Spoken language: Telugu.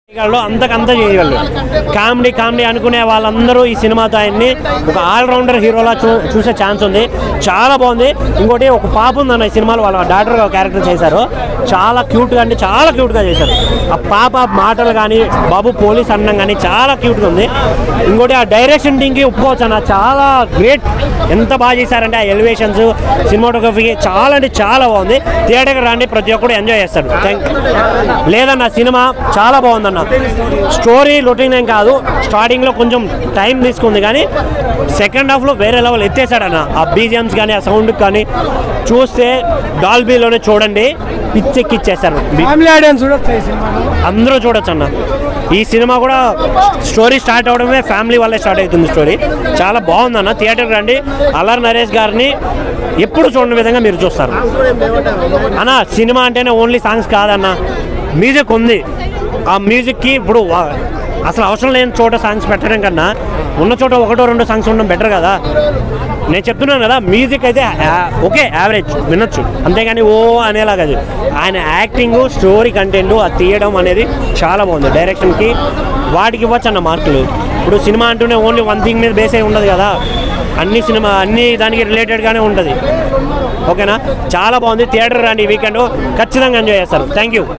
చేయగలడు అంతకంత చేయగలడు కామెడీ కామెడీ అనుకునే వాళ్ళందరూ ఈ సినిమాతో ఆయన్ని ఒక ఆల్రౌండర్ హీరోలా చూ చూసే ఛాన్స్ ఉంది చాలా బాగుంది ఇంకోటి ఒక పాప ఉందన్న ఈ సినిమాలో వాళ్ళ డాక్టర్ క్యారెక్టర్ చేశారు చాలా క్యూట్గా అంటే చాలా క్యూట్గా చేశారు ఆ పాప మాటలు కానీ బాబు పోలీస్ అన్నం కానీ చాలా క్యూట్గా ఉంది ఇంకోటి ఆ డైరెక్షన్ టీంకి ఒప్పుకోవచ్చు అన్న చాలా గ్రేట్ ఎంత బాగా చేశారంటే ఆ ఎలివేషన్స్ సినిమాటోగ్రఫీ చాలా అంటే చాలా బాగుంది థియేటర్కి రండి ప్రతి ఒక్కరు ఎంజాయ్ చేస్తారు థ్యాంక్ లేదన్న సినిమా చాలా బాగుందన్న స్టోరీ లొటింగ్ ఏం కాదు స్టార్టింగ్లో కొంచెం టైం తీసుకుంది కానీ సెకండ్ హాఫ్లో వేరే లెవెల్ ఎత్తేసాడన్న ఆ బీజిఎమ్స్ కానీ ఆ సౌండ్ కానీ చూస్తే డాల్బీలోనే చూడండి పిచ్చెక్కిచ్చేస్తారు ఫ్యామిలీ ఆడియన్స్ చూడొచ్చు ఈ సినిమాను అందరూ చూడొచ్చు అన్న ఈ సినిమా కూడా స్టోరీ స్టార్ట్ అవడమే ఫ్యామిలీ వల్లే స్టార్ట్ అవుతుంది స్టోరీ చాలా బాగుందన్న థియేటర్కి రండి అల్లర్ నరేష్ గారిని ఎప్పుడు చూడని విధంగా మీరు చూస్తారు అన్న సినిమా అంటేనే ఓన్లీ సాంగ్స్ కాదన్న మ్యూజిక్ ఉంది ఆ మ్యూజిక్కి ఇప్పుడు వా- అసలు అవసరం లేని చోట సాంగ్స్ పెట్టడం కన్నా ఉన్న చోట ఒకటో రెండో సాంగ్స్ ఉండడం బెటర్ కదా నేను చెప్తున్నాను కదా మ్యూజిక్ అయితే యా- ఓకే యావరేజ్ వినొచ్చు అంతేగాని ఓ అనేలాగా అది. ఆయన యాక్టింగ్ స్టోరీ కంటెంట్ అది తీయడం అనేది చాలా బాగుంది డైరెక్షన్కి వాటికి ఇవ్వచ్చు అన్న మార్కులు ఇప్పుడు సినిమా అంటూనే ఓన్లీ వన్ థింగ్ మీద బేస్ అయి ఉండదు కదా అన్ని సినిమా అన్ని దానికి రిలేటెడ్గానే ఉంటుంది ఓకేనా చాలా బాగుంది థియేటర్ రండి వీకెండ్ ఖచ్చితంగా ఎంజాయ్ చేస్తారు థ్యాంక్ యూ